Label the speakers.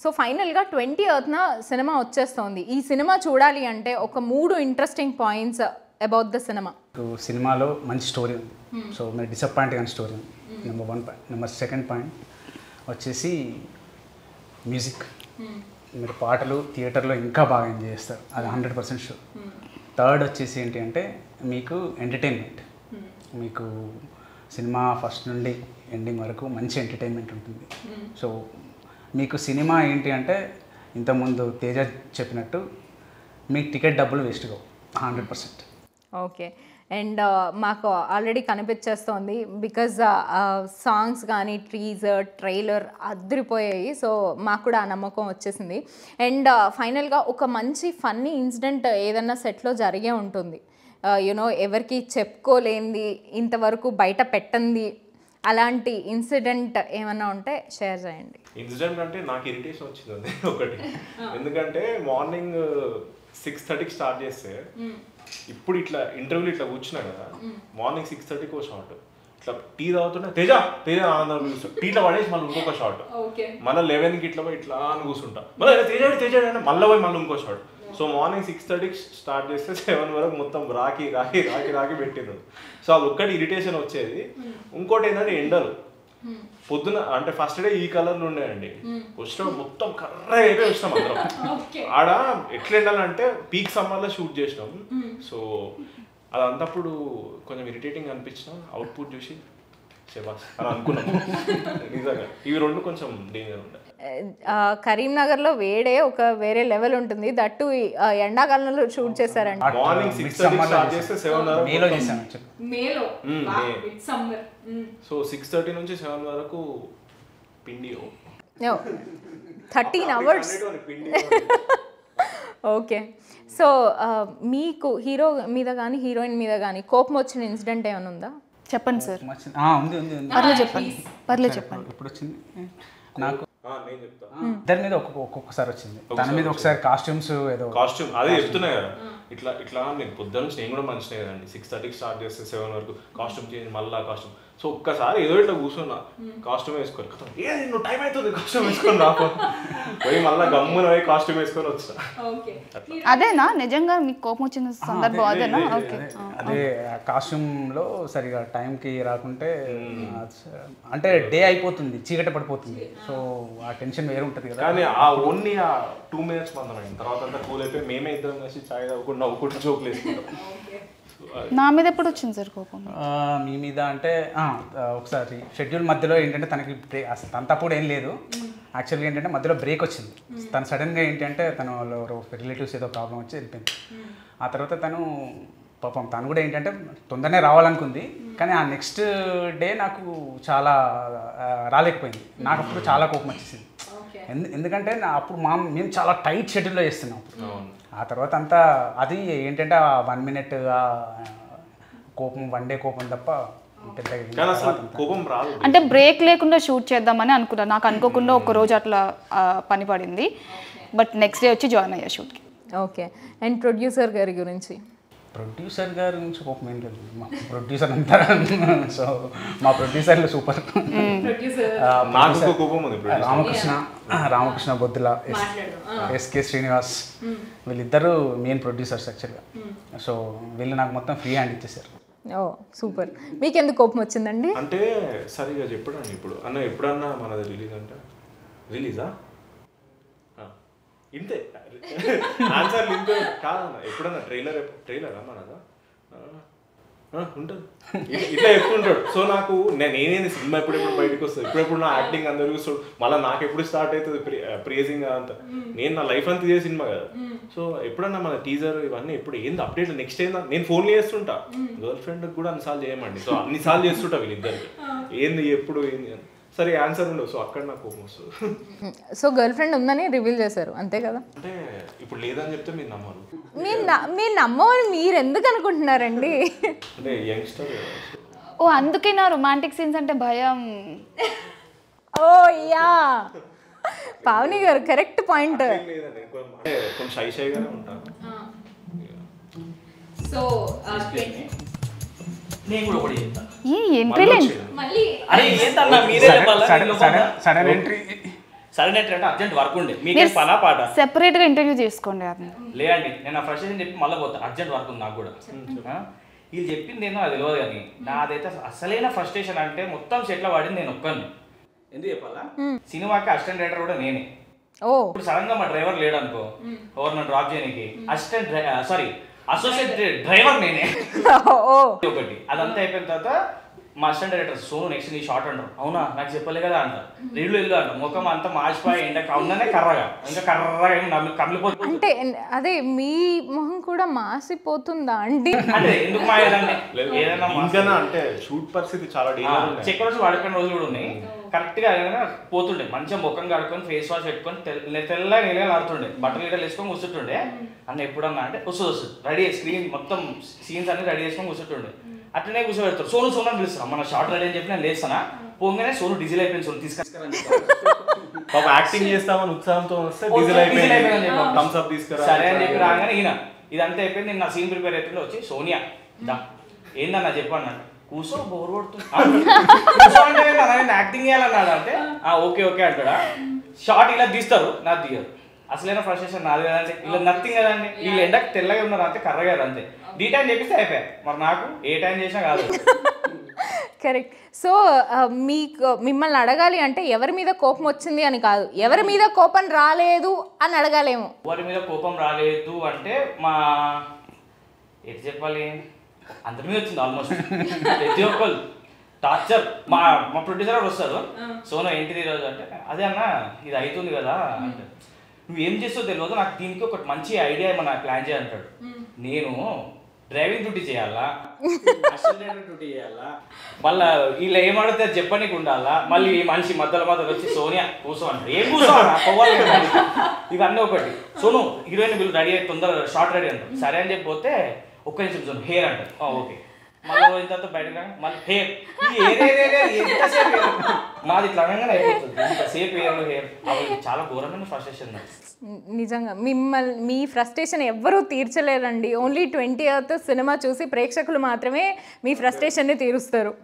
Speaker 1: So ఫైనల్గా twenty ఎయిత్న cinema వచ్చేస్తోంది ఈ సినిమా చూడాలి అంటే ఒక మూడు interesting points about the cinema
Speaker 2: మీకు సినిమాలో మంచి స్టోరీ ఉంది సో మీరు డిసప్పాయింట్ కానీ స్టోరీ ఉంది number one point number second point వచ్చేసి మ్యూజిక్ మీరు పాటలు థియేటర్లో ఇంకా బాగా ఎంజాయ్ చేస్తారు అది హండ్రెడ్ పర్సెంట్ షూర్ థర్డ్ వచ్చేసి ఏంటి అంటే మీకు ఎంటర్టైన్మెంట్ మీకు సినిమా ఫస్ట్ నుండి ఎండింగ్ వరకు మంచి ఎంటర్టైన్మెంట్ ఉంటుంది సో మీకు సినిమా ఏంటి అంటే ఇంతకుముందు తేజ చెప్పినట్టు మీకు టికెట్ డబ్బులు వేస్ట్ కావు హండ్రెడ్ పర్సెంట్
Speaker 1: ఓకే అండ్ మాకు ఆల్రెడీ కనిపించేస్తోంది బికాజ్ సాంగ్స్ కానీ టీజర్ ట్రైలర్ అదిరిపోయాయి సో మాకు కూడా ఆ నమ్మకం వచ్చేసింది అండ్ ఫైనల్గా ఒక మంచి ఫన్నీ ఇన్సిడెంట్ ఏదన్నా సెట్లో జరిగే ఉంటుంది యునో ఎవరికి చెప్పుకోలేంది ఇంతవరకు బయట పెట్టంది అలాంటి ఇన్సిడెంట్ ఏమన్నా ఉంటే షేర్ చేయండి
Speaker 3: ఇన్సిడెంట్ అంటే నాకు ఇరిటేషన్ వచ్చింది అది ఒకటి ఎందుకంటే మార్నింగ్ సిక్స్ థర్టీకి స్టార్ట్ చేస్తే ఇప్పుడు ఇట్లా ఇంటర్వ్యూలు ఇట్లా కూర్చున్నా కదా మార్నింగ్ సిక్స్ థర్టీకి ఒక షార్ట్ ఇట్లా టీ తాగుతుంటే తేజ తేజ ఆనందం కూర్చుంటా టీలో పడేసి మళ్ళీ ఇంకొక షార్ట్
Speaker 1: ఓకే
Speaker 3: మళ్ళీ లెవెన్కి ఇట్లా పోయి ఇట్లా అని కూర్చుంటా మళ్ళీ తేజాడు తేజాడు అంటే మళ్ళీ పోయి మళ్ళీ ఇంకో షార్ట్ సో మార్నింగ్ సిక్స్ థర్టీకి స్టార్ట్ చేస్తే సెవెన్ వరకు మొత్తం రాకి రాకి రాకి రాకి పెట్టిండు సో అది ఒక్కటి ఇరిటేషన్ వచ్చేది ఇంకోటి ఏంటంటే ఎండలు పొద్దున అంటే ఫస్ట్ డే ఈ కలర్లు ఉండేయండి వచ్చిన మొత్తం కర్ర అయిపోయి వచ్చినాం అందరం ఆడ ఎట్లా ఎండాలంటే పీక్ సమ్మర్లో షూట్ చేసినాం సో అదంతప్పుడు కొంచెం ఇరిటేటింగ్ అనిపించిన అవుట్పుట్ చూసి శబాస్ అని అనుకున్నాం నిజంగా ఇవి రెండు కొంచెం డేంజర్ ఉండే
Speaker 1: ఆ, కరీంనగర్లో వేడే ఒక వేరే లెవెల్ ఉంటుంది దట్టు ఈ, ఆ, ఎండాకాలంలో షూట్ చేశారండి
Speaker 3: మార్నింగ్ సిక్స్ థర్టీ స్టార్ట్ చేస్తే సెవెన్
Speaker 2: మేలో
Speaker 3: వరకు
Speaker 2: చేశాను actually.
Speaker 1: మేలో
Speaker 3: మ్మ్, May.
Speaker 1: Summer
Speaker 3: so six thirty నుంచి సెవెన్ వరకు పిండియో
Speaker 1: థర్టీన్ అవర్స్
Speaker 3: పిండియో
Speaker 1: ఓకే సో మీకు హీరో మీద కానీ హీరోయిన్ మీద కానీ కోపం వచ్చిన ఇన్సిడెంట్ ఏమైనా ఉందా
Speaker 4: చెప్పండి సార్
Speaker 2: వచ్చింది. ఆ, ఉంది ఉంది ఉంది
Speaker 4: పర్లేదు చెప్పండి పర్లేదు చెప్పండి
Speaker 2: ఎప్పుడు వచ్చింది నాకు
Speaker 3: నేను చెప్తా
Speaker 2: ఇద్దరి మీద ఒక్కొక్క ఒక్కొక్కసారి వచ్చింది తన మీద ఒకసారి కాస్ట్యూమ్స్ ఏదో
Speaker 3: కాస్ట్యూమ్ అదే చెప్తున్నా కదా ఇట్లా ఇట్లా నేను పొద్దున్న నుంచి నేను కూడా మంచిగా కదండి సిక్స్ థర్టీకి స్టార్ట్ చేస్తే సెవెన్ వరకు కాస్ట్యూమ్ చేంజ్ మళ్ళా కాస్ట్యూమ్ సో ఒక్కసారి ఏదో ఇట్లా కూర్చున్నా కాస్ట్యూమ్ వేసుకొని కథం ఏ నువ్వు టైం అవుతుంది కాస్ట్యూమ్ వేసుకొని రాకు పోయి మళ్ళీ గమ్మున పోయి కాస్ట్యూమ్ వేసుకొని వచ్చిన
Speaker 4: అదేనా నిజంగా మీకు కోపం వచ్చిన సందర్భం అదేనా ఓకే
Speaker 2: అదే కాస్ట్యూమ్ లో సరిగా టైంకి రాకుంటే అంటే డే అయిపోతుంది చీకటి పడిపోతుంది సో ఆ టెన్షన్ వేరే ఉంటుంది కదా
Speaker 3: కానీ ఆ ఓన్లీ ఆ టూ మినిట్స్ మందం అయింది తర్వాత అంతా కూల్ అయిపోయి మేమే ఇద్దరం కలిసి చాయ్ తాగుకుంటూ నవ్వుకుంటూ జోకులు వేసుకుంటాం
Speaker 4: నా మీద ఎప్పుడు వచ్చింది సార్ కోపం
Speaker 2: ఆ, మీ మీద అంటే ఆ, ఒకసారి షెడ్యూల్ మధ్యలో ఏంటంటే తనకి బ్రేక్ అసలు తనతప్పుడు ఏం లేదు యాక్చువల్గా ఏంటంటే మధ్యలో బ్రేక్ వచ్చింది తను సడన్గా ఏంటంటే తను వాళ్ళు ఎవరో రిలేటివ్స్ ఏదో ప్రాబ్లం వచ్చి వెళ్ళిపోయింది ఆ తర్వాత తను పాపం తను కూడా ఏంటంటే తొందరనే రావాలనుకుంది కానీ ఆ నెక్స్ట్ డే నాకు చాలా ఆ, రాలేకపోయింది నాకు అప్పుడు చాలా కోపం వచ్చేసింది ఎందు ఎందుకంటే నా అప్పుడు మా మేము చాలా టైట్ షెడ్యూల్లో చేస్తున్నాం అప్పుడు. ఆ తర్వాత అంతా అది ఏంటంటే ఆ వన్ మినిట్ కోపం వన్ డే కోపం తప్ప పెద్దగా ఏం
Speaker 3: కానీ అసలు
Speaker 2: తర్వాత అంతా.
Speaker 3: కోపం రాదు
Speaker 4: అంటే బ్రేక్ లేకుండా షూట్ చేద్దామని అనుకున్నాను నాకు అనుకోకుండా ఒక రోజు అట్లా ఆ, పని పడింది బట్ నెక్స్ట్ డే వచ్చి జాయిన్ అయ్యా షూట్కి
Speaker 1: ఓకే అండ్ ప్రొడ్యూసర్ గారి గురించి
Speaker 2: ప్రొడ్యూసర్ గారి నుంచి కోపం ఏం లేదు మా ప్రొడ్యూసర్ అంతా సో మా ప్రొడ్యూసర్లు సూపర్
Speaker 3: నాకు ఇంకో కోపం ఉంది ఇప్పుడు
Speaker 2: రామకృష్ణ రామకృష్ణ బొద్దుల ఎస్ ఎస్కే శ్రీనివాస్ వీళ్ళిద్దరూ మెయిన్ ప్రొడ్యూసర్స్ యాక్చువల్గా సో వీళ్ళు నాకు మొత్తం ఫ్రీ హ్యాండ్ ఇచ్చేసారు
Speaker 1: ఓ సూపర్ మీకు ఎందుకు కోపం వచ్చిందండి
Speaker 3: అంటే సరిగా చెప్పడండి ఇప్పుడు అన్న ఎప్పుడన్నా మనది రిలీజ్ అంటే రిలీజా ఇంతే ఆన్సర్ ఇంతే కాదన్న ఎప్పుడన్నా ట్రైలర్ ట్రైలరా మనదా ఆ, ఆ, ఉంటుంది ఇట్లా- ఇట్లా చెప్తుంటాడు సో నాకు నేను నేనేది సినిమా ఎప్పుడెప్పుడు బయటకు వస్తుంది ఎప్పుడెప్పుడు నా యాక్టింగ్ అందరు చూస్తాడు మళ్ళీ నాకు ఎప్పుడు స్టార్ట్ అవుతుంది ప్రేజింగ్ అంతా నేను నా లైఫ్ అంతా ఇదే సినిమా కదా సో ఎప్పుడన్నా మన టీజర్ ఇవన్నీ ఎప్పుడు ఏంది అప్డేట్ నెక్స్ట్ ఏందా నేను ఫోన్ చేస్తుంటా గర్ల్ ఫ్రెండ్ కూడా అన్నిసార్లు చేయమండి సో అన్నిసార్లు చేస్తుంటా వీళ్ళిద్దరికి ఏంది ఎప్పుడు ఏంది అని సరే ఆన్సర్ ఉండవు సో అక్కడ నాకు కోపం వస్తుంది
Speaker 1: సో గర్ల్ ఫ్రెండ్ ఉందని రివీల్ చేశారు అంతే కదా
Speaker 3: అంటే ఇప్పుడు లేదని చెప్తే మీరు నమ్మరు
Speaker 1: మీరు న- మీరు నమ్మని మీరు ఎందుకు అనుకుంటున్నారండి
Speaker 3: అంటే యంగ్స్టర్
Speaker 4: ఓ అందుకే నా రొమాంటిక్ సీన్స్ అంటే భయం
Speaker 1: ఓ యా పావని గారు కరెక్ట్ పాయింట్
Speaker 3: లేదండి కొంచెం- అంటే కొంచెం షై షైగానే ఉంటాను
Speaker 1: సో
Speaker 5: నేను కూడా ఒకటి చెప్తాను
Speaker 4: ఈ ఎంట్రీ లేని
Speaker 1: మళ్ళీ
Speaker 5: అరే ఏంటన్నా మీరే చెప్పాలా?
Speaker 2: సడన్
Speaker 5: నేను
Speaker 2: సడన్ సడన్ ఎంట్రీ
Speaker 5: సడన్ అంటే అర్జెంట్ వర్క్ ఉండే మీకే పనా పాట
Speaker 4: సెపరేట్గా ఇంటర్వ్యూ చేసుకోండి అది
Speaker 5: లేదండి నేను ఆ ఫ్రస్ట్రేషన్ చెప్పి మళ్ళీ పోతాను అర్జెంట్ వర్క్ ఉంది నాకు కూడా ఆ? వీళ్ళు చెప్పింది ఏందో అది తెలియదు కానీ నాదైతే అసలైన ఫ్రస్ట్రేషన్ అంటే మొత్తం సెట్లో పడింది నేను ఒక్కడిని ఎందుకు చెప్పాలా సినిమాకి అసిస్టెంట్ డైరెక్టర్ కూడా నేనే
Speaker 1: ఓ
Speaker 5: ఇప్పుడు సడన్ గా మా డ్రైవర్ లేడు అనుకో ఎవరు నన్ను డ్రాప్ చేయడానికి అసిస్టెంట్ సారీ అసోసియేట్ డ్రైవర్ నేనే
Speaker 1: ఓ
Speaker 5: ఒకటి అదంతా అయిపోయిన తర్వాత మా అసిస్టెంట్ డైరెక్టర్ సోను నెక్స్ట్ నీ షార్ట్ అంటారు అవునా నాకు చెప్పలే కదా అంట ఇల్లు ఇల్లు అంట ముఖం అంతా మాసిపోయి ఎండ అవుననే కర్రగా ఇంకా కర్రగా ఏమి నమ్మి- కమిలిపోతుంది
Speaker 1: అంటే అదే మీ మొహం కూడా మాసిపోతుందా అండి
Speaker 5: అంటే ఎందుకు మా ఏదన్నా ఏదన్నా
Speaker 3: ఇంకా అంటే షూట్ పరిస్థితి చాలా డేంజర్ ఉన్నాయి
Speaker 5: చెక్క రోజు వాడుకున్న రోజులు కూడా ఉన్నాయి కరెక్ట్ గా ఏదైనా పోతుండే మంచిగా ముఖం కడుక్కొని ఫేస్ వాష్ పెట్టుకొని తెల్ల తెల్ల నీళ్ళగా ఆడుతుండే బట్టలు గిట్టలు వేసుకొని కూర్చుంటుండే అన్న ఎప్పుడన్నా అంటే వస్తుంది వస్తుంది రెడీ స్క్రీన్ మొత్తం సీన్స్ అన్ని రెడీ చేసుకొని కూర్చుంటుండే అట్లనే కూర్చోబెడతారు సోను సోను అని పిలుస్తారు మన షార్ట్ రెడీ అని చెప్పి నేను లేస్తానా పోగానే సోను డీజిల్ అయిపోయింది సోను తీసుకొస్తారని
Speaker 3: పాప యాక్టింగ్ చేస్తామని ఉత్సాహంతో వస్తే
Speaker 5: ఓ,
Speaker 3: డీజిల్
Speaker 5: డీజిల్
Speaker 3: అయిపోయింది
Speaker 5: అయిపోయిందని చెప్పాం.
Speaker 3: థమ్స్ అప్ తీసుకురా
Speaker 5: సరే అని చెప్పి రాగానే ఈయన ఇదంతా అయిపోయింది నేను నా సీన్ ప్రిపేర్ అవుతుండే వచ్చి సోనియా దా ఏందన్నా చెప్పు అన్నాడు కూర్చో బోర్ కొడుతుంది ఆ, కూర్చో అంటే ఏందన్నా, నేను యాక్టింగ్ చేయాలన్నాడు అంటే ఆ ఓకే ఓకే అంటాడా షార్ట్ ఇలా తీస్తారు నాకు దిగరు అసలైన ఫ్రస్ట్రేషన్ నాది కదండి ఇలా నథింగ్ కదండి వీళ్ళు ఎండకు తెల్లగా ఉన్నారు అంతే కర్రగా అంతే డీ టైం చెప్పిస్తే అయిపోయాయి మరి నాకు ఏ టైం చేసినా కాదు
Speaker 1: కరెక్ట్ సో మీకు మిమ్మల్ని అడగాలి అంటే ఎవరి మీద కోపం వచ్చింది అని కాదు ఎవరి మీద కోపం రాలేదు అని అడగాలేమో
Speaker 5: వారి మీద కోపం రాలేదు అంటే మా ఎటు చెప్పాలి అందరి మీద వచ్చింది ఆల్మోస్ట్ ప్రతి ఒక్కరు టార్చర్ మా మా ప్రొడ్యూసర్ గారు వస్తారు సోను ఏంటిది ఈరోజు అంటే అదే అన్న ఇది అవుతుంది కదా అంటే నువ్వు ఏం చేస్తావు తెలియదు నాకు దీనికి ఒక మంచి ఐడియా ఏమన్నా ప్లాన్ చేయాలంటాడు నేను డ్రైవింగ్ డ్యూటీ చేయాలా అసిస్టెంట్ డ్యూటీ చేయాలా మళ్ళా వీళ్ళు ఏమడితే చెప్పనీకి ఉండాలా మళ్ళీ ఈ మనిషి మధ్యలో మధ్యలో వచ్చి సోనియా కూర్చో అంటారు ఏం కూర్చో అన్న? పోవాలి కదా మనిషి. ఇవన్నీ ఒకటి సోను హీరోయిన్ వీళ్ళు రెడీ అయ్యి తొందర షార్ట్ రెడీ అంటారు సరే అని చెప్పి పోతే ఒక్క నిమిషం సోను హెయిర్ అంటారు ఆ, ఓకే మళ్ళీ పోయిన తర్వాత బయటకు రాగా మళ్ళీ హెయిర్ ఈ హెయిర్ హెయిర్ హెయిర్ ఎంతసేపు hair? మాది ఇట్లా అనగానే అయిపోతుంది ఇంతసేపు హెయిర్ హెయిర్ అవి చాలా ఘోరమైన ఫ్రస్ట్రేషన్
Speaker 1: నిజంగా మిమ్మల్ని మీ ఫ్రస్ట్రేషన్ ఎవ్వరూ తీర్చలేరండి ఓన్లీ ట్వంటీ సినిమా చూసి ప్రేక్షకులు మాత్రమే మీ ఫ్రస్ట్రేషన్ని తీరుస్తారు